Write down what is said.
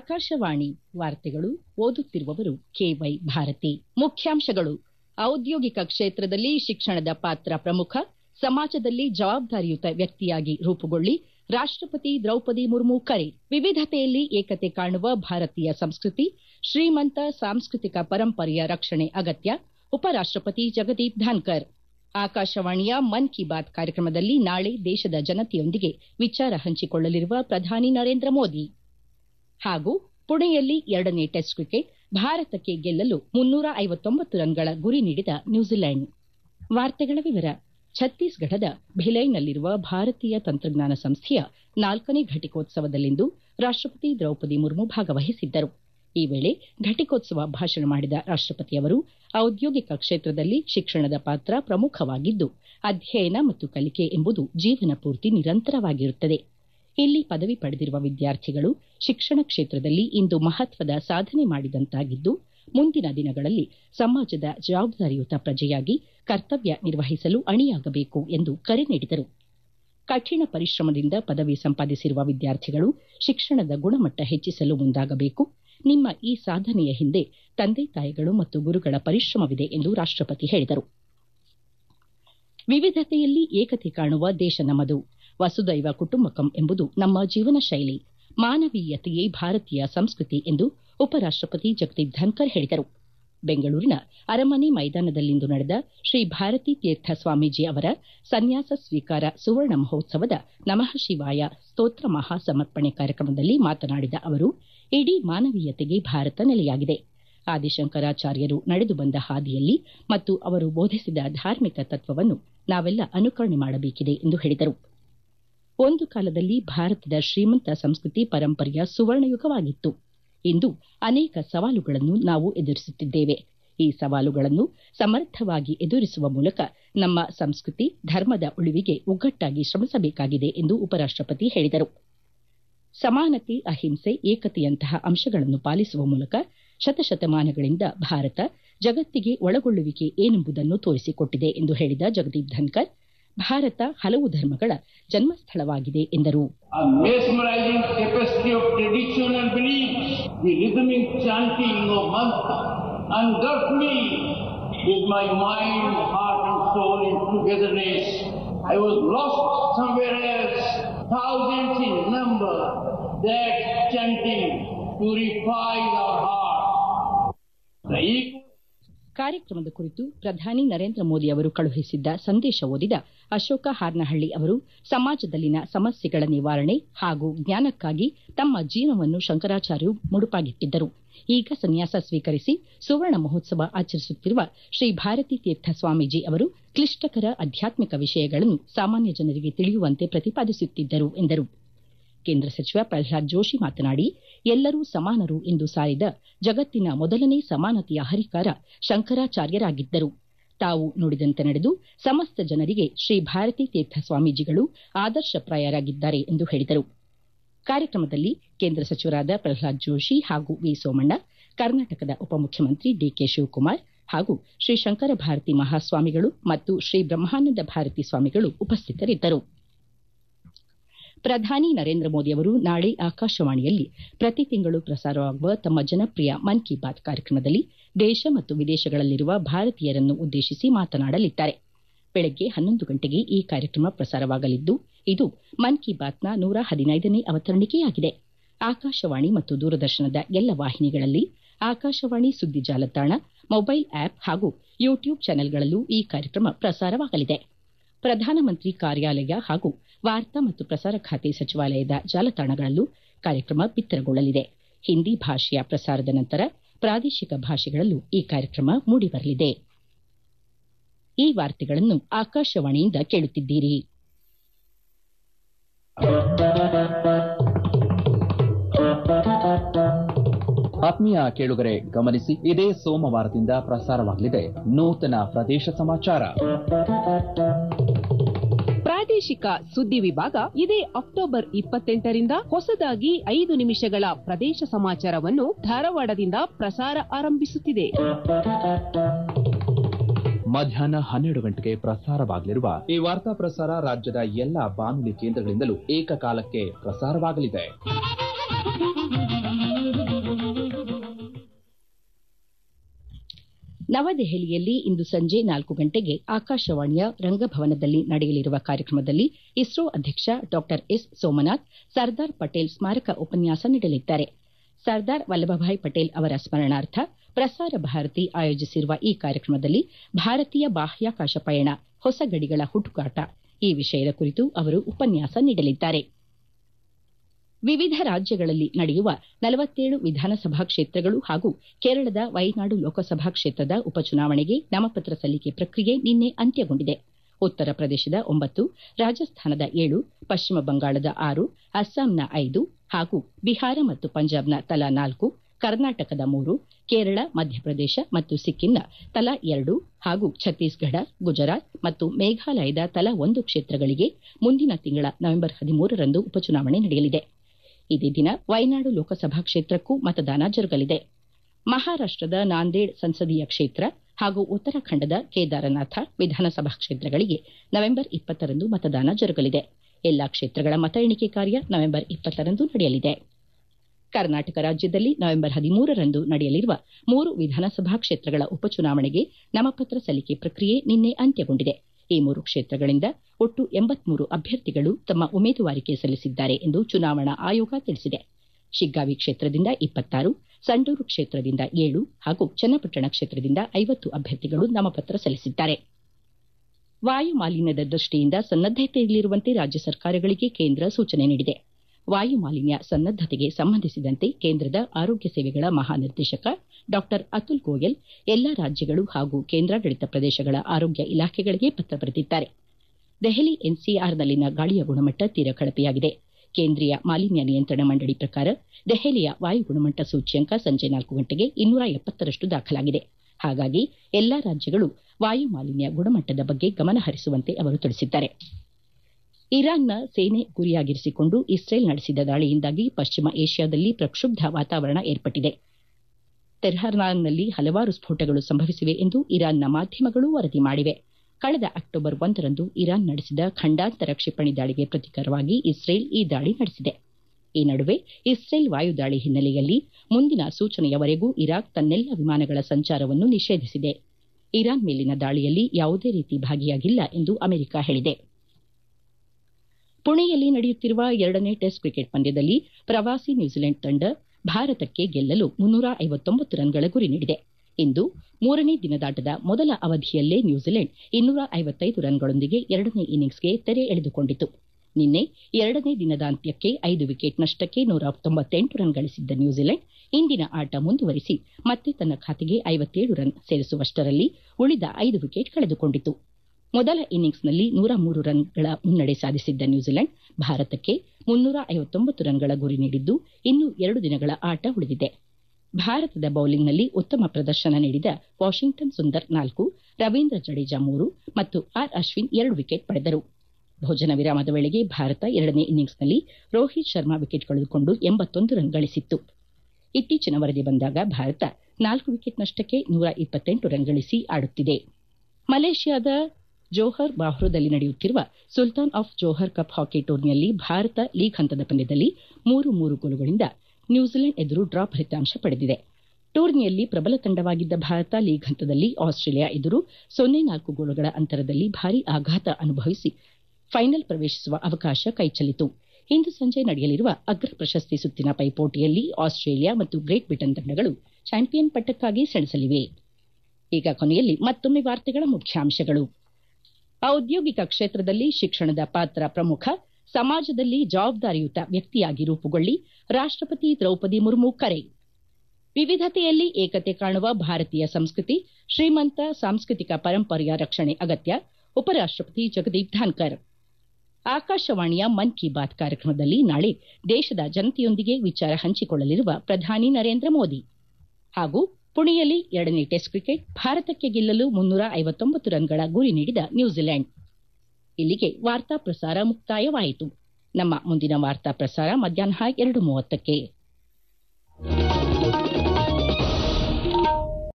ಆಕಾಶವಾಣಿ ವಾರ್ತೆಗಳು ಓದುತ್ತಿರುವವರು ಕೆವೈ ಭಾರತಿ ಮುಖ್ಯಾಂಶಗಳು ಔದ್ಯೋಗಿಕ ಕ್ಷೇತ್ರದಲ್ಲಿ ಶಿಕ್ಷಣದ ಪಾತ್ರ ಪ್ರಮುಖ ಸಮಾಜದಲ್ಲಿ ಜವಾಬ್ದಾರಿಯುತ ವ್ಯಕ್ತಿಯಾಗಿ ರೂಪುಗೊಳ್ಳಿ ರಾಷ್ಟಪತಿ ದ್ರೌಪದಿ ಮುರ್ಮು ಕರೆ ವಿವಿಧತೆಯಲ್ಲಿ ಏಕತೆ ಕಾಣುವ ಭಾರತೀಯ ಸಂಸ್ಕೃತಿ ಶ್ರೀಮಂತ ಸಾಂಸ್ಕೃತಿಕ ಪರಂಪರೆಯ ರಕ್ಷಣೆ ಅಗತ್ಯ ಉಪರಾಷ್ಟಪತಿ ಜಗದೀಪ್ ಧಾನ್ಕರ್ ಆಕಾಶವಾಣಿಯ ಮನ್ ಕಿ ಬಾತ್ ಕಾರ್ಯಕ್ರಮದಲ್ಲಿ ನಾಳೆ ದೇಶದ ಜನತೆಯೊಂದಿಗೆ ವಿಚಾರ ಹಂಚಿಕೊಳ್ಳಲಿರುವ ಪ್ರಧಾನಿ ನರೇಂದ್ರ ಮೋದಿ ಹಾಗೂ ಪುಣೆಯಲ್ಲಿ ಎರಡನೇ ಟೆಸ್ಟ್ ಕ್ರಿಕೆಟ್ ಭಾರತಕ್ಕೆ ಗೆಲ್ಲಲು ಮುನ್ನೂರ ಐವತ್ತೊಂಬತ್ತು ರನ್ಗಳ ಗುರಿ ನೀಡಿದ ನ್ಯೂಜಿಲೆಂಡ್ ವಾರ್ತೆಗಳ ವಿವರ ಛತ್ತೀಸ್ಗಢದ ಭಿಲೈನಲ್ಲಿರುವ ಭಾರತೀಯ ತಂತ್ರಜ್ಞಾನ ಸಂಸ್ಥೆಯ ನಾಲ್ಕನೇ ಘಟಿಕೋತ್ಸವದಲ್ಲಿಂದು ರಾಷ್ಟಪತಿ ದ್ರೌಪದಿ ಮುರ್ಮು ಭಾಗವಹಿಸಿದ್ದರು ಈ ವೇಳೆ ಘಟಿಕೋತ್ಸವ ಭಾಷಣ ಮಾಡಿದ ರಾಷ್ಟಪತಿಯವರು ಔದ್ಯೋಗಿಕ ಕ್ಷೇತ್ರದಲ್ಲಿ ಶಿಕ್ಷಣದ ಪಾತ್ರ ಪ್ರಮುಖವಾಗಿದ್ದು ಅಧ್ಯಯನ ಮತ್ತು ಕಲಿಕೆ ಎಂಬುದು ಜೀವನ ಪೂರ್ತಿ ನಿರಂತರವಾಗಿರುತ್ತದೆ ಇಲ್ಲಿ ಪದವಿ ಪಡೆದಿರುವ ವಿದ್ಯಾರ್ಥಿಗಳು ಶಿಕ್ಷಣ ಕ್ಷೇತ್ರದಲ್ಲಿ ಇಂದು ಮಹತ್ವದ ಸಾಧನೆ ಮಾಡಿದಂತಾಗಿದ್ದು ಮುಂದಿನ ದಿನಗಳಲ್ಲಿ ಸಮಾಜದ ಜವಾಬ್ದಾರಿಯುತ ಪ್ರಜೆಯಾಗಿ ಕರ್ತವ್ಯ ನಿರ್ವಹಿಸಲು ಅಣಿಯಾಗಬೇಕು ಎಂದು ಕರೆ ನೀಡಿದರು ಕಠಿಣ ಪರಿಶ್ರಮದಿಂದ ಪದವಿ ಸಂಪಾದಿಸಿರುವ ವಿದ್ಯಾರ್ಥಿಗಳು ಶಿಕ್ಷಣದ ಗುಣಮಟ್ಟ ಹೆಚ್ಚಿಸಲು ಮುಂದಾಗಬೇಕು ನಿಮ್ಮ ಈ ಸಾಧನೆಯ ಹಿಂದೆ ತಂದೆ ತಾಯಿಗಳು ಮತ್ತು ಗುರುಗಳ ಪರಿಶ್ರಮವಿದೆ ಎಂದು ರಾಷ್ಟಪತಿ ಹೇಳಿದರು ವಿವಿಧತೆಯಲ್ಲಿ ಏಕತೆ ಕಾಣುವ ದೇಶ ನಮ್ಮದು ವಸುದೈವ ಕುಟುಂಬಕಂ ಎಂಬುದು ನಮ್ಮ ಜೀವನ ಶೈಲಿ ಮಾನವೀಯತೆಯೇ ಭಾರತೀಯ ಸಂಸ್ಕೃತಿ ಎಂದು ಉಪರಾಷ್ಟಪತಿ ಜಗದೀಪ್ ಧನ್ಕರ್ ಹೇಳಿದರು ಬೆಂಗಳೂರಿನ ಅರಮನೆ ಮೈದಾನದಲ್ಲಿಂದು ನಡೆದ ಶ್ರೀ ಭಾರತೀ ತೀರ್ಥ ಸ್ವಾಮೀಜಿ ಅವರ ಸನ್ಯಾಸ ಸ್ವೀಕಾರ ಸುವರ್ಣ ಮಹೋತ್ಸವದ ನಮಃ ಶಿವಾಯ ಸ್ತೋತ್ರ ಮಹಾ ಸಮರ್ಪಣೆ ಕಾರ್ಯಕ್ರಮದಲ್ಲಿ ಮಾತನಾಡಿದ ಅವರು ಇಡೀ ಮಾನವೀಯತೆಗೆ ಭಾರತ ನೆಲೆಯಾಗಿದೆ ಆದಿಶಂಕರಾಚಾರ್ಯರು ನಡೆದು ಬಂದ ಹಾದಿಯಲ್ಲಿ ಮತ್ತು ಅವರು ಬೋಧಿಸಿದ ಧಾರ್ಮಿಕ ತತ್ವವನ್ನು ನಾವೆಲ್ಲ ಅನುಕರಣೆ ಮಾಡಬೇಕಿದೆ ಎಂದು ಹೇಳಿದರು ಒಂದು ಕಾಲದಲ್ಲಿ ಭಾರತದ ಶ್ರೀಮಂತ ಸಂಸ್ಕೃತಿ ಪರಂಪರೆಯ ಸುವರ್ಣಯುಗವಾಗಿತ್ತು ಇಂದು ಅನೇಕ ಸವಾಲುಗಳನ್ನು ನಾವು ಎದುರಿಸುತ್ತಿದ್ದೇವೆ ಈ ಸವಾಲುಗಳನ್ನು ಸಮರ್ಥವಾಗಿ ಎದುರಿಸುವ ಮೂಲಕ ನಮ್ಮ ಸಂಸ್ಕೃತಿ ಧರ್ಮದ ಉಳಿವಿಗೆ ಒಗ್ಗಟ್ಟಾಗಿ ಶ್ರಮಿಸಬೇಕಾಗಿದೆ ಎಂದು ಉಪರಾಷ್ಟಪತಿ ಹೇಳಿದರು ಸಮಾನತೆ ಅಹಿಂಸೆ ಏಕತೆಯಂತಹ ಅಂಶಗಳನ್ನು ಪಾಲಿಸುವ ಮೂಲಕ ಶತಶತಮಾನಗಳಿಂದ ಭಾರತ ಜಗತ್ತಿಗೆ ಒಳಗೊಳ್ಳುವಿಕೆ ಏನೆಂಬುದನ್ನು ತೋರಿಸಿಕೊಟ್ಟಿದೆ ಎಂದು ಹೇಳಿದ ಜಗದೀಪ್ ಧನ್ಕರ್ ಭಾರತ ಹಲವು ಧರ್ಮಗಳ ಜನ್ಮಸ್ಥಳವಾಗಿದೆ ಎಂದರು A mesmerizing tapestry of tradition and beliefs, the rhythmic chanting of mantra, engulfed me with my mind, heart and soul in togetherness. I was lost somewhere else, thousands in number, that chanting purifies our heart. The equal ಕಾರ್ಯಕ್ರಮದ ಕುರಿತು ಪ್ರಧಾನಿ ನರೇಂದ್ರ ಮೋದಿ ಅವರು ಕಳುಹಿಸಿದ್ದ ಸಂದೇಶ ಓದಿದ ಅಶೋಕ ಹಾರ್ನಹಳ್ಳಿ ಅವರು ಸಮಾಜದಲ್ಲಿನ ಸಮಸ್ಯೆಗಳ ನಿವಾರಣೆ ಹಾಗೂ ಜ್ಞಾನಕ್ಕಾಗಿ ತಮ್ಮ ಜೀವನವನ್ನು ಶಂಕರಾಚಾರ್ಯರು ಮುಡುಪಾಗಿಟ್ಟಿದ್ದರು ಈಗ ಸನ್ಯಾಸ ಸ್ವೀಕರಿಸಿ ಸುವರ್ಣ ಮಹೋತ್ಸವ ಆಚರಿಸುತ್ತಿರುವ ಶ್ರೀ ಭಾರತೀ ತೀರ್ಥ ಸ್ವಾಮೀಜಿ ಅವರು ಕ್ಲಿಷ್ಟಕರ ಆಧ್ಯಾತ್ಮಿಕ ವಿಷಯಗಳನ್ನು ಸಾಮಾನ್ಯ ಜನರಿಗೆ ತಿಳಿಯುವಂತೆ ಪ್ರತಿಪಾದಿಸುತ್ತಿದ್ದರು ಎಂದರು ಕೇಂದ್ರ ಸಚಿವ ಪ್ರಹ್ಲಾದ್ ಜೋಶಿ ಮಾತನಾಡಿ ಎಲ್ಲರೂ ಸಮಾನರು ಎಂದು ಸಾರಿದ ಜಗತ್ತಿನ ಮೊದಲನೇ ಸಮಾನತೆಯ ಹರಿಕಾರ ಶಂಕರಾಚಾರ್ಯರಾಗಿದ್ದರು ತಾವು ನುಡಿದಂತೆ ನಡೆದು ಸಮಸ್ತ ಜನರಿಗೆ ಶ್ರೀ ಭಾರತೀ ತೀರ್ಥ ಸ್ವಾಮೀಜಿಗಳು ಆದರ್ಶಪ್ರಾಯರಾಗಿದ್ದಾರೆ ಎಂದು ಹೇಳಿದರು ಕಾರ್ಯಕ್ರಮದಲ್ಲಿ ಕೇಂದ್ರ ಸಚಿವರಾದ ಪ್ರಹ್ಲಾದ್ ಜೋಶಿ ಹಾಗೂ ವಿ ಸೋಮಣ್ಣ ಕರ್ನಾಟಕದ ಉಪಮುಖ್ಯಮಂತ್ರಿ ಡಿಕೆ ಶಿವಕುಮಾರ್ ಹಾಗೂ ಶ್ರೀ ಶಂಕರ ಭಾರತಿ ಮಹಾಸ್ವಾಮಿಗಳು ಮತ್ತು ಶ್ರೀ ಬ್ರಹ್ಮಾನಂದ ಭಾರತಿ ಸ್ವಾಮಿಗಳು ಉಪಸ್ಥಿತರಿದ್ದರು ಪ್ರಧಾನಿ ನರೇಂದ್ರ ಮೋದಿ ಅವರು ನಾಳೆ ಆಕಾಶವಾಣಿಯಲ್ಲಿ ಪ್ರತಿ ತಿಂಗಳು ಪ್ರಸಾರವಾಗುವ ತಮ್ಮ ಜನಪ್ರಿಯ ಮನ್ ಕಿ ಬಾತ್ ಕಾರ್ಯಕ್ರಮದಲ್ಲಿ ದೇಶ ಮತ್ತು ವಿದೇಶಗಳಲ್ಲಿರುವ ಭಾರತೀಯರನ್ನು ಉದ್ದೇಶಿಸಿ ಮಾತನಾಡಲಿದ್ದಾರೆ ಬೆಳಗ್ಗೆ ಹನ್ನೊಂದು ಗಂಟೆಗೆ ಈ ಕಾರ್ಯಕ್ರಮ ಪ್ರಸಾರವಾಗಲಿದ್ದು ಇದು ಮನ್ ಕಿ ಬಾತ್ನ ನೂರ ಹದಿನೈದನೇ ಅವತರಣಿಕೆಯಾಗಿದೆ ಆಕಾಶವಾಣಿ ಮತ್ತು ದೂರದರ್ಶನದ ಎಲ್ಲ ವಾಹಿನಿಗಳಲ್ಲಿ ಆಕಾಶವಾಣಿ ಸುದ್ದಿ ಜಾಲತಾಣ ಮೊಬೈಲ್ ಆಪ್ ಹಾಗೂ ಯೂಟ್ಯೂಬ್ ಚಾನೆಲ್ಗಳಲ್ಲೂ ಈ ಕಾರ್ಯಕ್ರಮ ಪ್ರಸಾರವಾಗಲಿದೆ ಪ್ರಧಾನಮಂತ್ರಿ ಕಾರ್ಯಾಲಯ ಹಾಗೂ ವಾರ್ತಾ ಮತ್ತು ಪ್ರಸಾರ ಖಾತೆ ಸಚಿವಾಲಯದ ಜಾಲತಾಣಗಳಲ್ಲೂ ಕಾರ್ಯಕ್ರಮ ಬಿತ್ತರಗೊಳ್ಳಲಿದೆ ಹಿಂದಿ ಭಾಷೆಯ ಪ್ರಸಾರದ ನಂತರ ಪ್ರಾದೇಶಿಕ ಭಾಷೆಗಳಲ್ಲೂ ಈ ಕಾರ್ಯಕ್ರಮ ಮೂಡಿಬರಲಿದೆ ಈ ವಾರ್ತೆಗಳನ್ನು ಆಕಾಶವಾಣಿಯಿಂದ ಕೇಳುತ್ತಿದ್ದೀರಿ ಆತ್ಮೀಯ ಕೇಳುಗರೆ ಗಮನಿಸಿ ಇದೇ ಸೋಮವಾರದಿಂದ ಪ್ರಸಾರವಾಗಲಿದೆ ನೂತನ ಪ್ರದೇಶ ಸಮಾಚಾರ ಪ್ರಾದೇಶಿಕ ಸುದ್ದಿ ವಿಭಾಗ ಇದೇ ಅಕ್ಟೋಬರ್ ಇಪ್ಪತ್ತೆಂಟರಿಂದ ಹೊಸದಾಗಿ ಐದು ನಿಮಿಷಗಳ ಪ್ರದೇಶ ಸಮಾಚಾರವನ್ನು ಧಾರವಾಡದಿಂದ ಪ್ರಸಾರ ಆರಂಭಿಸುತ್ತಿದೆ ಮಧ್ಯಾಹ್ನ ಹನ್ನೆರಡು ಗಂಟೆಗೆ ಪ್ರಸಾರವಾಗಲಿರುವ ಈ ವಾರ್ತಾ ಪ್ರಸಾರ ರಾಜ್ಯದ ಎಲ್ಲ ಬಾನುಲಿ ಕೇಂದ್ರಗಳಿಂದಲೂ ಏಕಕಾಲಕ್ಕೆ ಪ್ರಸಾರವಾಗಲಿದೆ ನವದೆಹಲಿಯಲ್ಲಿ ಇಂದು ಸಂಜೆ ನಾಲ್ಕು ಗಂಟೆಗೆ ಆಕಾಶವಾಣಿಯ ರಂಗಭವನದಲ್ಲಿ ನಡೆಯಲಿರುವ ಕಾರ್ಯಕ್ರಮದಲ್ಲಿ ಇಸ್ರೋ ಅಧ್ಯಕ್ಷ ಡಾ ಎಸ್ ಸೋಮನಾಥ್ ಸರ್ದಾರ್ ಪಟೇಲ್ ಸ್ಮಾರಕ ಉಪನ್ಯಾಸ ನೀಡಲಿದ್ದಾರೆ ಸರ್ದಾರ್ ವಲ್ಲಭಭಾಯ್ ಪಟೇಲ್ ಅವರ ಸ್ಮರಣಾರ್ಥ ಪ್ರಸಾರ ಭಾರತಿ ಆಯೋಜಿಸಿರುವ ಈ ಕಾರ್ಯಕ್ರಮದಲ್ಲಿ ಭಾರತೀಯ ಬಾಹ್ಯಾಕಾಶ ಪಯಣ ಹೊಸ ಗಡಿಗಳ ಹುಡುಕಾಟ ಈ ವಿಷಯದ ಕುರಿತು ಅವರು ಉಪನ್ಯಾಸ ನೀಡಲಿದ್ದಾರೆ ವಿವಿಧ ರಾಜ್ಯಗಳಲ್ಲಿ ನಡೆಯುವ ನಲವತ್ತೇಳು ವಿಧಾನಸಭಾ ಕ್ಷೇತ್ರಗಳು ಹಾಗೂ ಕೇರಳದ ವೈನಾಡು ಲೋಕಸಭಾ ಕ್ಷೇತ್ರದ ಉಪಚುನಾವಣೆಗೆ ನಾಮಪತ್ರ ಸಲ್ಲಿಕೆ ಪ್ರಕ್ರಿಯೆ ನಿನ್ನೆ ಅಂತ್ಯಗೊಂಡಿದೆ ಉತ್ತರ ಪ್ರದೇಶದ ಒಂಬತ್ತು ರಾಜಸ್ಥಾನದ ಏಳು ಪಶ್ಚಿಮ ಬಂಗಾಳದ ಆರು ಅಸ್ಸಾಂನ ಐದು ಹಾಗೂ ಬಿಹಾರ ಮತ್ತು ಪಂಜಾಬ್ನ ತಲಾ ನಾಲ್ಕು ಕರ್ನಾಟಕದ ಮೂರು ಕೇರಳ ಮಧ್ಯಪ್ರದೇಶ ಮತ್ತು ಸಿಕ್ಕಿಂನ ತಲಾ ಎರಡು ಹಾಗೂ ಛತ್ತೀಸ್ಗಢ ಗುಜರಾತ್ ಮತ್ತು ಮೇಘಾಲಯದ ತಲಾ ಒಂದು ಕ್ಷೇತ್ರಗಳಿಗೆ ಮುಂದಿನ ತಿಂಗಳ ನವೆಂಬರ್ ಹದಿಮೂರರಂದು ಉಪಚುನಾವಣೆ ನಡೆಯಲಿದೆ ಇದೇ ದಿನ ವೈನಾಡು ಲೋಕಸಭಾ ಕ್ಷೇತ್ರಕ್ಕೂ ಮತದಾನ ಜರುಗಲಿದೆ ಮಹಾರಾಷ್ಟದ ನಾಂದೇಡ್ ಸಂಸದೀಯ ಕ್ಷೇತ್ರ ಹಾಗೂ ಉತ್ತರಾಖಂಡದ ಕೇದಾರನಾಥ ವಿಧಾನಸಭಾ ಕ್ಷೇತ್ರಗಳಿಗೆ ನವೆಂಬರ್ ಇಪ್ಪತ್ತರಂದು ಮತದಾನ ಜರುಗಲಿದೆ ಎಲ್ಲಾ ಕ್ಷೇತ್ರಗಳ ಮತ ಎಣಿಕೆ ಕಾರ್ಯ ನವೆಂಬರ್ ಇಪ್ಪತ್ತರಂದು ನಡೆಯಲಿದೆ ಕರ್ನಾಟಕ ರಾಜ್ಯದಲ್ಲಿ ನವೆಂಬರ್ ಹದಿಮೂರರಂದು ನಡೆಯಲಿರುವ ಮೂರು ವಿಧಾನಸಭಾ ಕ್ಷೇತ್ರಗಳ ಉಪಚುನಾವಣೆಗೆ ನಾಮಪತ್ರ ಸಲ್ಲಿಕೆ ಪ್ರಕ್ರಿಯೆ ನಿನ್ನೆ ಅಂತ್ಯಗೊಂಡಿದೆ ಈ ಮೂರು ಕ್ಷೇತ್ರಗಳಿಂದ ಒಟ್ಟು ಎಂಬತ್ಮೂರು ಅಭ್ಯರ್ಥಿಗಳು ತಮ್ಮ ಉಮೇದುವಾರಿಕೆ ಸಲ್ಲಿಸಿದ್ದಾರೆ ಎಂದು ಚುನಾವಣಾ ಆಯೋಗ ತಿಳಿಸಿದೆ ಶಿಗ್ಗಾವಿ ಕ್ಷೇತ್ರದಿಂದ ಇಪ್ಪತ್ತಾರು ಸಂಡೂರು ಕ್ಷೇತ್ರದಿಂದ ಏಳು ಹಾಗೂ ಚನ್ನಪಟ್ಟಣ ಕ್ಷೇತ್ರದಿಂದ ಐವತ್ತು ಅಭ್ಯರ್ಥಿಗಳು ನಾಮಪತ್ರ ಸಲ್ಲಿಸಿದ್ದಾರೆ ವಾಯು ಮಾಲಿನ್ಯದ ದೃಷ್ಟಿಯಿಂದ ಸನ್ನದ್ದತೆಯಲ್ಲಿರುವಂತೆ ರಾಜ್ಯ ಸರ್ಕಾರಗಳಿಗೆ ಕೇಂದ್ರ ಸೂಚನೆ ನೀಡಿದೆ ವಾಯು ಮಾಲಿನ್ಯ ಸನ್ನದ್ದತೆಗೆ ಸಂಬಂಧಿಸಿದಂತೆ ಕೇಂದ್ರದ ಆರೋಗ್ಯ ಸೇವೆಗಳ ಮಹಾನಿರ್ದೇಶಕ ಡಾ ಅತುಲ್ ಗೋಯಲ್ ಎಲ್ಲಾ ರಾಜ್ಯಗಳು ಹಾಗೂ ಕೇಂದ್ರಾಡಳಿತ ಪ್ರದೇಶಗಳ ಆರೋಗ್ಯ ಇಲಾಖೆಗಳಿಗೆ ಪತ್ರ ಬರೆದಿದ್ದಾರೆ ದೆಹಲಿ ಎನ್ಸಿಆರ್ನಲ್ಲಿನ ಗಾಳಿಯ ಗುಣಮಟ್ಟ ತೀರ ಕಳಪೆಯಾಗಿದೆ ಕೇಂದ್ರೀಯ ಮಾಲಿನ್ಯ ನಿಯಂತ್ರಣ ಮಂಡಳಿ ಪ್ರಕಾರ ದೆಹಲಿಯ ವಾಯು ಗುಣಮಟ್ಟ ಸೂಚ್ಯಂಕ ಸಂಜೆ ನಾಲ್ಕು ಗಂಟೆಗೆ ಇನ್ನೂರ ಎಪ್ಪತ್ತರಷ್ಟು ದಾಖಲಾಗಿದೆ ಹಾಗಾಗಿ ಎಲ್ಲಾ ರಾಜ್ಯಗಳು ವಾಯು ಮಾಲಿನ್ಯ ಗುಣಮಟ್ಟದ ಬಗ್ಗೆ ಗಮನ ಹರಿಸುವಂತೆ ಅವರು ತಿಳಿಸಿದ್ದಾರೆ ಇರಾನ್ನ ಸೇನೆ ಗುರಿಯಾಗಿರಿಸಿಕೊಂಡು ಇಸ್ರೇಲ್ ನಡೆಸಿದ ದಾಳಿಯಿಂದಾಗಿ ಪಶ್ಚಿಮ ಏಷ್ಯಾದಲ್ಲಿ ಪ್ರಕ್ಷುಬ್ಧ ವಾತಾವರಣ ಏರ್ಪಟ್ಟಿದೆ ತೆಹರಾನ್ನಲ್ಲಿ ಹಲವಾರು ಸ್ಫೋಟಗಳು ಸಂಭವಿಸಿವೆ ಎಂದು ಇರಾನ್ನ ಮಾಧ್ಯಮಗಳು ವರದಿ ಮಾಡಿವೆ ಕಳೆದ ಅಕ್ಟೋಬರ್ ಒಂದರಂದು ಇರಾನ್ ನಡೆಸಿದ ಖಂಡಾಂತರ ಕ್ಷಿಪಣಿ ದಾಳಿಗೆ ಪ್ರತಿಕಾರವಾಗಿ ಇಸ್ರೇಲ್ ಈ ದಾಳಿ ನಡೆಸಿದೆ ಈ ನಡುವೆ ಇಸ್ರೇಲ್ ವಾಯುದಾಳಿ ಹಿನ್ನೆಲೆಯಲ್ಲಿ ಮುಂದಿನ ಸೂಚನೆಯವರೆಗೂ ಇರಾಕ್ ತನ್ನೆಲ್ಲ ವಿಮಾನಗಳ ಸಂಚಾರವನ್ನು ನಿಷೇಧಿಸಿದೆ ಇರಾನ್ ಮೇಲಿನ ದಾಳಿಯಲ್ಲಿ ಯಾವುದೇ ರೀತಿ ಭಾಗಿಯಾಗಿಲ್ಲ ಎಂದು ಅಮೆರಿಕ ಹೇಳಿದೆ ಪುಣೆಯಲ್ಲಿ ನಡೆಯುತ್ತಿರುವ ಎರಡನೇ ಟೆಸ್ಟ್ ಕ್ರಿಕೆಟ್ ಪಂದ್ಯದಲ್ಲಿ ಪ್ರವಾಸಿ ನ್ಯೂಜಿಲೆಂಡ್ ತಂಡ ಭಾರತಕ್ಕೆ ಗೆಲ್ಲಲು ಮುನ್ನೂರ ಐವತ್ತೊಂಬತ್ತು ರನ್ಗಳ ಗುರಿ ನೀಡಿದೆ ಇಂದು ಮೂರನೇ ದಿನದಾಟದ ಮೊದಲ ಅವಧಿಯಲ್ಲೇ ನ್ಯೂಜಿಲೆಂಡ್ ಇನ್ನೂರ ಐವತ್ತೈದು ರನ್ಗಳೊಂದಿಗೆ ಎರಡನೇ ಇನ್ನಿಂಗ್ಸ್ಗೆ ತೆರೆ ಎಳೆದುಕೊಂಡಿತು ನಿನ್ನೆ ಎರಡನೇ ದಿನದಾಂತ್ಯಕ್ಕೆ ಐದು ವಿಕೆಟ್ ನಷ್ಟಕ್ಕೆ ನೂರ ತೊಂಬತ್ತೆಂಟು ರನ್ ಗಳಿಸಿದ್ದ ನ್ಯೂಜಿಲೆಂಡ್ ಇಂದಿನ ಆಟ ಮುಂದುವರಿಸಿ ಮತ್ತೆ ತನ್ನ ಖಾತೆಗೆ ಐವತ್ತೇಳು ರನ್ ಸೇರಿಸುವಷ್ಟರಲ್ಲಿ ಉಳಿದ ಐದು ವಿಕೆಟ್ ಕಳೆದುಕೊಂಡಿತು ಮೊದಲ ಇನ್ನಿಂಗ್ಸ್ನಲ್ಲಿ ನೂರ ಮೂರು ರನ್ಗಳ ಮುನ್ನಡೆ ಸಾಧಿಸಿದ್ದ ನ್ಯೂಜಿಲೆಂಡ್ ಭಾರತಕ್ಕೆ ಮುನ್ನೂರ ಐವತ್ತೊಂಬತ್ತು ರನ್ಗಳ ಗುರಿ ನೀಡಿದ್ದು ಇನ್ನು ಎರಡು ದಿನಗಳ ಆಟ ಉಳಿದಿದೆ ಭಾರತದ ಬೌಲಿಂಗ್ನಲ್ಲಿ ಉತ್ತಮ ಪ್ರದರ್ಶನ ನೀಡಿದ ವಾಷಿಂಗ್ಟನ್ ಸುಂದರ್ ನಾಲ್ಕು ರವೀಂದ್ರ ಜಡೇಜಾ ಮೂರು ಮತ್ತು ಆರ್ ಅಶ್ವಿನ್ ಎರಡು ವಿಕೆಟ್ ಪಡೆದರು ಭೋಜನ ವಿರಾಮದ ವೇಳೆಗೆ ಭಾರತ ಎರಡನೇ ಇನ್ನಿಂಗ್ಸ್ನಲ್ಲಿ ರೋಹಿತ್ ಶರ್ಮಾ ವಿಕೆಟ್ ಕಳೆದುಕೊಂಡು ಎಂಬತ್ತೊಂದು ರನ್ ಗಳಿಸಿತ್ತು ಇತ್ತೀಚಿನ ವರದಿ ಬಂದಾಗ ಭಾರತ ನಾಲ್ಕು ವಿಕೆಟ್ ನಷ್ಟಕ್ಕೆ ನೂರ ಇಪ್ಪತ್ತೆಂಟು ರನ್ ಗಳಿಸಿ ಆಡುತ್ತಿದೆ ಮಲೇಷ್ಯಾದ ಜೋಹರ್ ಬಾಹ್ರದಲ್ಲಿ ನಡೆಯುತ್ತಿರುವ Sultan of Johor cup hockey ಟೂರ್ನಿಯಲ್ಲಿ ಭಾರತ ಲೀಗ್ ಹಂತದ ಪಂದ್ಯದಲ್ಲಿ ಮೂರು ಮೂರು ಗೋಲುಗಳಿಂದ ನ್ಯೂಜಿಲೆಂಡ್ ಎದುರು ಡ್ರಾ ಫಲಿತಾಂಶ ಪಡೆದಿದೆ ಟೂರ್ನಿಯಲ್ಲಿ ಪ್ರಬಲ ತಂಡವಾಗಿದ್ದ ಭಾರತ ಲೀಗ್ ಹಂತದಲ್ಲಿ ಆಸ್ಟ್ರೇಲಿಯಾ ಎದುರು ಸೊನ್ನೆ ನಾಲ್ಕು ಗೋಲುಗಳ ಅಂತರದಲ್ಲಿ ಭಾರೀ ಆಘಾತ ಅನುಭವಿಸಿ ಫೈನಲ್ ಪ್ರವೇಶಿಸುವ ಅವಕಾಶ ಕೈಚೆಲ್ಲಿತು ಇಂದು ಸಂಜೆ ನಡೆಯಲಿರುವ ಅಗ್ರ ಪ್ರಶಸ್ತಿ ಸುತ್ತಿನ ಪೈಪೋಟಿಯಲ್ಲಿ ಆಸ್ಟ್ರೇಲಿಯಾ ಮತ್ತು ಗ್ರೇಟ್ ಬ್ರಿಟನ್ ತಂಡಗಳು ಚಾಂಪಿಯನ್ ಪಟ್ಟಕ್ಕಾಗಿ ಸೆಣಸಲಿವೆ ಈಗ ಕೊನೆಯಲ್ಲಿ ಮತ್ತೊಮ್ಮೆ ವಾರ್ತೆಗಳ ಮುಖ್ಯಾಂಶಗಳು ಔದ್ಯೋಗಿಕ ಕ್ಷೇತ್ರದಲ್ಲಿ ಶಿಕ್ಷಣದ ಪಾತ್ರ ಪ್ರಮುಖ ಸಮಾಜದಲ್ಲಿ ಜವಾಬ್ದಾರಿಯುತ ವ್ಯಕ್ತಿಯಾಗಿ ರೂಪುಗೊಳ್ಳಿ ರಾಷ್ಟಪತಿ ದ್ರೌಪದಿ ಮುರ್ಮು ಕರೆ ವಿವಿಧತೆಯಲ್ಲಿ ಏಕತೆ ಕಾಣುವ ಭಾರತೀಯ ಸಂಸ್ಕೃತಿ ಶ್ರೀಮಂತ ಸಾಂಸ್ಕೃತಿಕ ಪರಂಪರೆಯ ರಕ್ಷಣೆ ಅಗತ್ಯ ಉಪರಾಷ್ಟಪತಿ ಜಗದೀಪ್ ಧಾನ್ಕರ್ ಆಕಾಶವಾಣಿಯ ಮನ್ ಕಿ ಬಾತ್ ಕಾರ್ಯಕ್ರಮದಲ್ಲಿ ನಾಳೆ ದೇಶದ ಜನತೆಯೊಂದಿಗೆ ವಿಚಾರ ಹಂಚಿಕೊಳ್ಳಲಿರುವ ಪ್ರಧಾನಿ ನರೇಂದ್ರ ಮೋದಿ ಹಾಗೂ ಪುಣೆಯಲ್ಲಿ ಎರಡನೇ ಟೆಸ್ಟ್ ಕ್ರಿಕೆಟ್ ಭಾರತಕ್ಕೆ ಗೆಲ್ಲಲು ಮುನ್ನೂರ ಐವತ್ತೊಂಬತ್ತು ರನ್ಗಳ ಗುರಿ ನೀಡಿದ ನ್ಯೂಜಿಲೆಂಡ್ ಇಲ್ಲಿಗೆ ವಾರ್ತಾ ಪ್ರಸಾರ ಮುಕ್ತಾಯವಾಯಿತು ನಮ್ಮ ಮುಂದಿನ ವಾರ್ತಾ ಪ್ರಸಾರ ಮಧ್ಯಾಹ್ನ ಎರಡು ಮೂವತ್ತಕ್ಕೆ